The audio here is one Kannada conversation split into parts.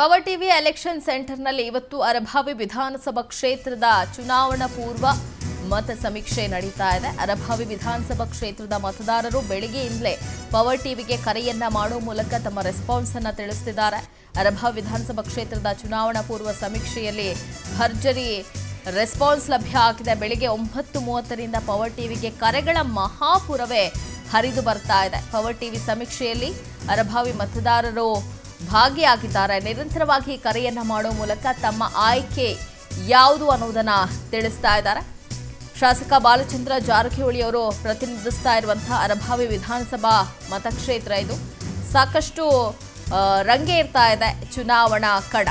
ಪವರ್ ಟಿವಿ ಎಲೆಕ್ಷನ್ ಸೆಂಟರ್ನಲ್ಲಿ ಇವತ್ತು ಅರಭಾವಿ ವಿಧಾನಸಭಾ ಕ್ಷೇತ್ರದ ಚುನಾವಣಾ ಪೂರ್ವ ಮತ ಸಮೀಕ್ಷೆ ನಡೀತಾ ಇದೆ ಅರಭಾವಿ ವಿಧಾನಸಭಾ ಕ್ಷೇತ್ರದ ಮತದಾರರು ಬೆಳಗ್ಗೆಯಿಂದಲೇ ಪವರ್ ಟಿವಿಗೆ ಕರೆಯನ್ನ ಮಾಡುವ ಮೂಲಕ ತಮ್ಮ ರೆಸ್ಪಾನ್ಸ್ ಅನ್ನ ತಿಳಿಸುತ್ತಿದ್ದಾರೆ ಅರಭಾವಿ ವಿಧಾನಸಭಾ ಕ್ಷೇತ್ರದ ಚುನಾವಣಾ ಪೂರ್ವ ಸಮೀಕ್ಷೆಯಲ್ಲಿ ಭರ್ಜರಿ ರೆಸ್ಪಾನ್ಸ್ ಲಭ್ಯ ಆಗಿದೆ ಬೆಳಿಗ್ಗೆ ಒಂಬತ್ತು ಮೂವತ್ತರಿಂದ ಪವರ್ ಟಿವಿಗೆ ಕರೆಗಳ ಮಹಾಪುರವೇ ಹರಿದು ಬರ್ತಾ ಇದೆ ಪವರ್ ಟಿವಿ ಸಮೀಕ್ಷೆಯಲ್ಲಿ ಅರಭಾವಿ ಮತದಾರರು ಭಾಗಿಯಾಗಿದ್ದಾರೆ ನಿರಂತರವಾಗಿ ಕರೆಯನ್ನ ಮಾಡುವ ಮೂಲಕ ತಮ್ಮ ಆಯ್ಕೆ ಯಾವುದು ಅನ್ನೋದನ್ನ ತಿಳಿಸ್ತಾ ಇದ್ದಾರೆ ಶಾಸಕ ಬಾಲಚಂದ್ರ ಜಾರಕಿಹೊಳಿ ಅವರು ಪ್ರತಿನಿಧಿಸ್ತಾ ಇರುವಂತಹ ಅರಭಾವಿ ವಿಧಾನಸಭಾ ಮತಕ್ಷೇತ್ರ ಇದು ಸಾಕಷ್ಟು ಆ, ರಂಗೇ ಇರ್ತಾ ಇದೆ ಚುನಾವಣಾ ಕಡ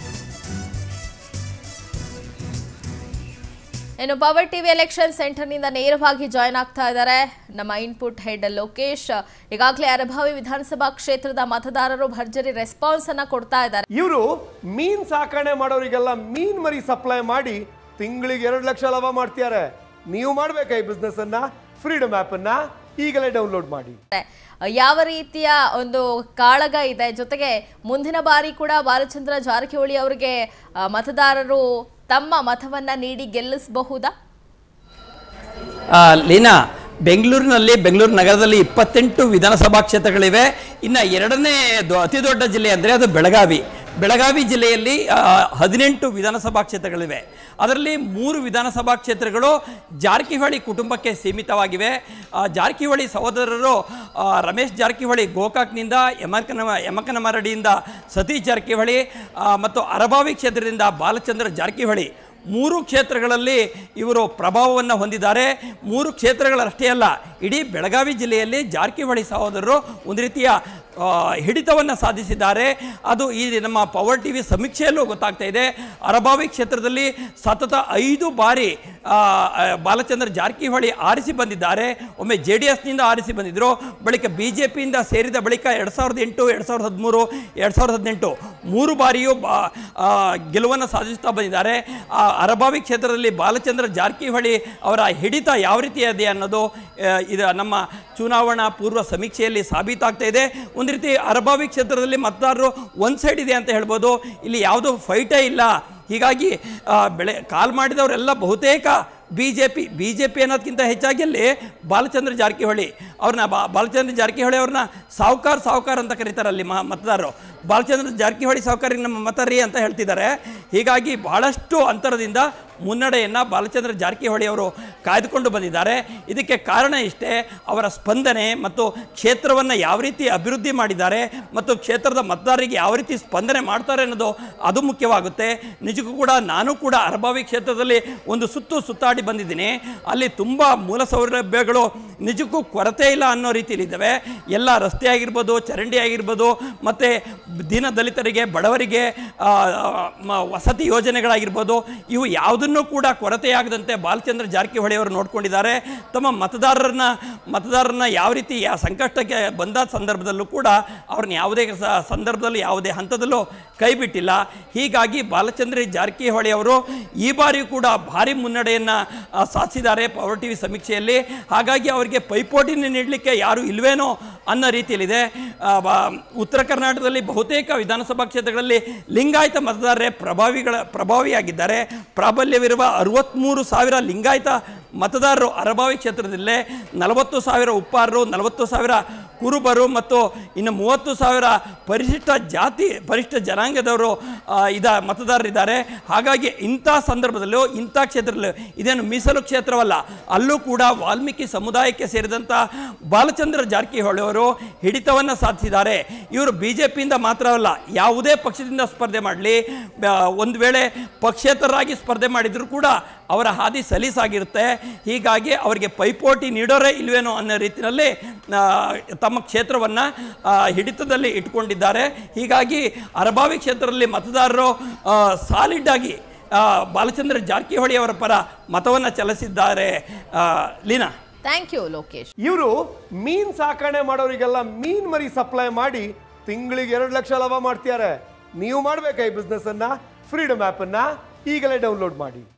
ಇನ್ನು ಪವರ್ ಟಿವಿ ಎಲೆಕ್ಷನ್ ಸೆಂಟರ್ನಿಂದ ನೇರವಾಗಿ ಜಾಯ್ನ್ ಆಗ್ತಾ ಇದ್ದಾರೆ ನಮ್ಮ ಇನ್ಪುಟ್ ಹೆಡ್ ಲೋಕೇಶ್ ಈಗಾಗಲೇ ಅರಭಾವಿ ವಿಧಾನಸಭಾ ಕ್ಷೇತ್ರದ ಮತದಾರರು ಭರ್ಜರಿ ರೆಸ್ಪಾನ್ಸ್ ಅನ್ನ ಕೊಡ್ತಾ ಇದ್ದಾರೆ ಇವರು ಮೀನ್ ಸಾಕಣೆ ಮಾಡೋರಿಗೆಲ್ಲ ಮೀನ್ ಮರಿ ಸಪ್ಲೈ ಮಾಡಿ ತಿಂಗಳಿಗೆ ಎರಡು ಲಕ್ಷ ಲಾಭ ಮಾಡ್ತಿದ್ದಾರೆ ನೀವು ಮಾಡ್ಬೇಕಾ ಈ ಬಿಸ್ನೆಸ್ ಅನ್ನ ಫ್ರೀಡಮ್ ಆಪ್ ಅನ್ನ ಈಗಲೇ ಡೌನ್ಲೋಡ್ ಮಾಡಿ ಯಾವ ರೀತಿಯ ಒಂದು ಕಾಳಗ ಇದೆ ಜೊತೆಗೆ ಮುಂದಿನ ಬಾರಿ ಕೂಡ ಬಾಲಚಂದ್ರ ಜಾರಕಿಹೊಳಿ ಅವರಿಗೆ ಆ, ಮತದಾರರು ತಮ್ಮ ಮತವನ್ನ ನೀಡಿ ಗೆಲ್ಲಿಸಬಹುದಾ ಆ, ಲೀನಾ ಬೆಂಗಳೂರಿನಲ್ಲಿ ಬೆಂಗಳೂರು ನಗರದಲ್ಲಿ ಇಪ್ಪತ್ತೆಂಟು ವಿಧಾನಸಭಾ ಕ್ಷೇತ್ರಗಳಿವೆ ಇನ್ನು ಎರಡನೇ ದೊ- ಅತಿ ದೊಡ್ಡ ಜಿಲ್ಲೆ ಅಂದರೆ ಅದು ಬೆಳಗಾವಿ ಬೆಳಗಾವಿ ಜಿಲ್ಲೆಯಲ್ಲಿ ಆ, ಹದಿನೆಂಟು ವಿಧಾನಸಭಾ ಕ್ಷೇತ್ರಗಳಿವೆ ಅದರಲ್ಲಿ ಮೂರು ವಿಧಾನಸಭಾ ಕ್ಷೇತ್ರಗಳು ಜಾರಕಿಹೊಳಿ ಕುಟುಂಬಕ್ಕೆ ಸೀಮಿತವಾಗಿವೆ ಆ, ಜಾರಕಿಹೊಳಿ ಸಹೋದರರು ಆ, ರಮೇಶ್ ಜಾರಕಿಹೊಳಿ ಗೋಕಾಕ್ನಿಂದ ಯಮಕನ ಯಮಕನಮರಡಿಯಿಂದ ಸತೀಶ್ ಜಾರಕಿಹೊಳಿ ಆ, ಮತ್ತು ಅರಭಾವಿ ಕ್ಷೇತ್ರದಿಂದ ಬಾಲಚಂದ್ರ ಜಾರಕಿಹೊಳಿ ಮೂರು ಕ್ಷೇತ್ರಗಳಲ್ಲಿ ಇವರು ಪ್ರಭಾವವನ್ನು ಹೊಂದಿದ್ದಾರೆ ಮೂರು ಕ್ಷೇತ್ರಗಳಷ್ಟೇ ಅಲ್ಲ ಇಡೀ ಬೆಳಗಾವಿ ಜಿಲ್ಲೆಯಲ್ಲಿ ಜಾರಕಿಹೊಳಿ ಸಹೋದರರು ಒಂದು ರೀತಿಯ ಹಿಡಿತವನ್ನು ಸಾಧಿಸಿದ್ದಾರೆ ಅದು ಈ ನಮ್ಮ ಪವರ್ ಟಿ ವಿ ಸಮೀಕ್ಷೆಯಲ್ಲೂ ಗೊತ್ತಾಗ್ತಾ ಇದೆ ಅರಭಾವಿ ಕ್ಷೇತ್ರದಲ್ಲಿ ಸತತ ಐದು ಬಾರಿ ಆ, ಆ, ಬಾಲಚಂದ್ರ ಜಾರಕಿಹೊಳಿ ಆರಿಸಿ ಬಂದಿದ್ದಾರೆ ಒಮ್ಮೆ ಜೆ ಡಿ ಎಸ್ನಿಂದ ಆರಿಸಿ ಬಂದಿದ್ದರು ಬಳಿಕ ಬಿ ಜೆ ಪಿಯಿಂದ ಸೇರಿದ ಬಳಿಕ ಎರಡು ಸಾವಿರದ ಎಂಟು ಎರಡು ಸಾವಿರದ ಹದಿಮೂರು ಎರಡು ಸಾವಿರದ ಹದಿನೆಂಟು ಮೂರು ಬಾರಿಯೂ ಬಾ ಆ, ಗೆಲುವನ್ನು ಸಾಧಿಸುತ್ತಾ ಬಂದಿದ್ದಾರೆ ಆ ಅರಭಾವಿ ಕ್ಷೇತ್ರದಲ್ಲಿ ಬಾಲಚಂದ್ರ ಜಾರಕಿಹೊಳಿ ಅವರ ಹಿಡಿತ ಯಾವ ರೀತಿ ಇದೆ ಅನ್ನೋದು ಆ, ಇದು ನಮ್ಮ ಚುನಾವಣಾ ಪೂರ್ವ ಸಮೀಕ್ಷೆಯಲ್ಲಿ ಸಾಬೀತಾಗ್ತಾ ಇದೆ ಒಂದು ರೀತಿ ಅರಭಾವಿ ಕ್ಷೇತ್ರದಲ್ಲಿ ಮತದಾರರು ಒಂದು ಸೈಡ್ ಇದೆ ಅಂತ ಹೇಳ್ಬೋದು ಇಲ್ಲಿ ಯಾವುದೋ ಫೈಟೇ ಇಲ್ಲ ಹೀಗಾಗಿ ಆ, ಬೆಳೆ ಕಾಲ್ ಮಾಡಿದವರೆಲ್ಲ ಬಹುತೇಕ B J P B J P ಅನ್ನೋದಕ್ಕಿಂತ ಹೆಚ್ಚಾಗಿ ಅಲ್ಲಿ ಬಾಲಚಂದ್ರ ಜಾರಕಿಹೊಳಿ ಅವ್ರನ್ನ ಬಾ ಬಾಲಚಂದ್ರ ಜಾರಕಿಹೊಳಿ ಅವ್ರನ್ನ ಸಾವುಕಾರ ಸಾವುಕಾರ ಅಂತ ಕರೀತಾರೆ ಅಲ್ಲಿ ಮ ಮತದಾರರು ಬಾಲಚಂದ್ರ ಜಾರಕಿಹೊಳಿ ಸಾವುಕಾರಿಗೆ ನಮ್ಮ ಮತ ರೀ ಅಂತ ಹೇಳ್ತಿದ್ದಾರೆ ಹೀಗಾಗಿ ಬಹಳಷ್ಟು ಅಂತರದಿಂದ ಮುನ್ನಡೆಯನ್ನು ಬಾಲಚಂದ್ರ ಜಾರಕಿಹೊಳಿ ಅವರು ಕಾಯ್ದುಕೊಂಡು ಬಂದಿದ್ದಾರೆ ಇದಕ್ಕೆ ಕಾರಣ ಇಷ್ಟೇ ಅವರ ಸ್ಪಂದನೆ ಮತ್ತು ಕ್ಷೇತ್ರವನ್ನು ಯಾವ ರೀತಿ ಅಭಿವೃದ್ಧಿ ಮಾಡಿದ್ದಾರೆ ಮತ್ತು ಕ್ಷೇತ್ರದ ಮತದಾರರಿಗೆ ಯಾವ ರೀತಿ ಸ್ಪಂದನೆ ಮಾಡ್ತಾರೆ ಅನ್ನೋದು ಅದು ಮುಖ್ಯವಾಗುತ್ತೆ ನಿಜಕ್ಕೂ ಕೂಡ ನಾನು ಕೂಡ ಅರಭಾವಿ ಕ್ಷೇತ್ರದಲ್ಲಿ ಒಂದು ಸುತ್ತು ಸುತ್ತಾಡಿ ಬಂದಿದ್ದೀನಿ ಅಲ್ಲಿ ತುಂಬ ಮೂಲ ಸೌಲಭ್ಯಗಳು ನಿಜಕ್ಕೂ ಕೊರತೆ ಇಲ್ಲ ಅನ್ನೋ ರೀತಿಯಲ್ಲಿದ್ದಾವೆ ಎಲ್ಲ ರಸ್ತೆ ಆಗಿರ್ಬೋದು ಚರಂಡಿ ಆಗಿರ್ಬೋದು ಮತ್ತು ದೀನ ದಲಿತರಿಗೆ ಬಡವರಿಗೆ ಆ, ಮ- ವಸತಿ ಯೋಜನೆಗಳಾಗಿರ್ಬೋದು ಇವು ಯಾವುದನ್ನು ಕೂಡ ಕೊರತೆಯಾಗದಂತೆ ಬಾಲಚಂದ್ರ ಜಾರಕಿಹೊಳಿ ಅವರು ನೋಡ್ಕೊಂಡಿದ್ದಾರೆ ತಮ್ಮ ಮತದಾರರನ್ನ ಮತದಾರರನ್ನ ಯಾವ ರೀತಿ ಯಾ ಸಂಕಷ್ಟಕ್ಕೆ ಬಂದ ಸಂದರ್ಭದಲ್ಲೂ ಕೂಡ ಅವ್ರನ್ನ ಯಾವುದೇ ಸ- ಸಂದರ್ಭದಲ್ಲಿ ಯಾವುದೇ ಹಂತದಲ್ಲೂ ಕೈ ಬಿಟ್ಟಿಲ್ಲ ಹೀಗಾಗಿ ಬಾಲಚಂದ್ರ ಜಾರಕಿಹೊಳಿ ಅವರು ಈ ಬಾರಿಯೂ ಕೂಡ ಭಾರಿ ಮುನ್ನಡೆಯನ್ನು ಸಾಧಿಸಿದ್ದಾರೆ ಪವರ್ ಟಿ ವಿ ಸಮೀಕ್ಷೆಯಲ್ಲಿ ಹಾಗಾಗಿ ಅವರಿಗೆ ಪೈಪೋಟಿನ ನೀಡಲಿಕ್ಕೆ ಯಾರು ಇಲ್ವೇನೋ ಅನ್ನೋ ರೀತಿಯಲ್ಲಿದೆ ಆ, ಬಾ- ಉತ್ತರ ಕರ್ನಾಟಕದಲ್ಲಿ ಬಹುತೇಕ ವಿಧಾನಸಭಾ ಕ್ಷೇತ್ರಗಳಲ್ಲಿ ಲಿಂಗಾಯತ ಮತದಾರರೇ ಪ್ರಭಾವಿಗಳ ಪ್ರಭಾವಿಯಾಗಿದ್ದಾರೆ ಪ್ರಾಬಲ್ಯವಿರುವ ಅರವತ್ತ್ಮೂರು ಸಾವಿರ ಲಿಂಗಾಯತ ಮತದಾರರು ಅರಭಾವಿ ಕ್ಷೇತ್ರದಲ್ಲೇ ನಲವತ್ತು ಸಾವಿರ ಉಪ್ಪಾರರು ನಲವತ್ತು ಸಾವಿರ ಕುರುಬರು ಮತ್ತು ಇನ್ನು ಮೂವತ್ತು ಸಾವಿರ ಪರಿಶಿಷ್ಟ ಜಾತಿ ಪರಿಶಿಷ್ಟ ಜನಾಂಗದವರು ಆ, ಇದ ಮತದಾರರಿದ್ದಾರೆ ಹಾಗಾಗಿ ಇಂಥ ಸಂದರ್ಭದಲ್ಲೂ ಇಂಥ ಕ್ಷೇತ್ರದಲ್ಲೂ ಇದೇನು ಮೀಸಲು ಕ್ಷೇತ್ರವಲ್ಲ ಅಲ್ಲೂ ಕೂಡ ವಾಲ್ಮೀಕಿ ಸಮುದಾಯಕ್ಕೆ ಸೇರಿದಂಥ ಬಾಲಚಂದ್ರ ಜಾರಕಿಹೊಳಿ ಅವರು ಹಿಡಿತವನ್ನು ಸಾಧಿಸಿದ್ದಾರೆ ಇವರು ಬಿ ಜೆ ಪಿಯಿಂದ ಮಾತ್ರವಲ್ಲ ಯಾವುದೇ ಪಕ್ಷದಿಂದ ಸ್ಪರ್ಧೆ ಮಾಡಲಿ ಒಂದು ವೇಳೆ ಪಕ್ಷೇತರರಾಗಿ ಸ್ಪರ್ಧೆ ಮಾಡಿದರೂ ಕೂಡ ಅವರ ಹಾದಿ ಸಲೀಸಾಗಿರುತ್ತೆ ಹೀಗಾಗಿ ಅವರಿಗೆ ಪೈಪೋಟಿ ನೀಡೋರೇ ಇಲ್ವೇನೋ ಅನ್ನೋ ರೀತಿಯಲ್ಲಿ ಆ, ತಮ್ಮ ಕ್ಷೇತ್ರವನ್ನು ಹಿಡಿತದಲ್ಲಿ ಇಟ್ಕೊಂಡಿದ್ದಾರೆ ಹೀಗಾಗಿ ಅರಭಾವಿ ಕ್ಷೇತ್ರದಲ್ಲಿ ಮತದಾರರು ಸಾಲಿಡ್ ಆಗಿ ಆ, ಬಾಲಚಂದ್ರ ಜಾರಕಿಹೊಳಿ ಅವರ ಪರ ಮತವನ್ನು ಚಲಿಸಿದ್ದಾರೆ ಆ, ಲೀನಾ ಥ್ಯಾಂಕ್ ಯು ಲೋಕೇಶ್ ಇವರು ಮೀನ್ ಸಾಕಣೆ ಮಾಡೋರಿಗೆಲ್ಲ ಮೀನ್ ಮರಿ ಸಪ್ಲೈ ಮಾಡಿ ತಿಂಗಳಿಗೆ ಎರಡು ಲಕ್ಷ ಲಾಭ ಮಾಡ್ತಿದ್ದಾರೆ ನೀವು ಮಾಡ್ಬೇಕಾ ಈ ಬಿಸ್ನೆಸ್ ಅನ್ನ ಫ್ರೀಡಮ್ ಆಪ್ ಅನ್ನ ಈಗಲೇ ಡೌನ್ಲೋಡ್ ಮಾಡಿ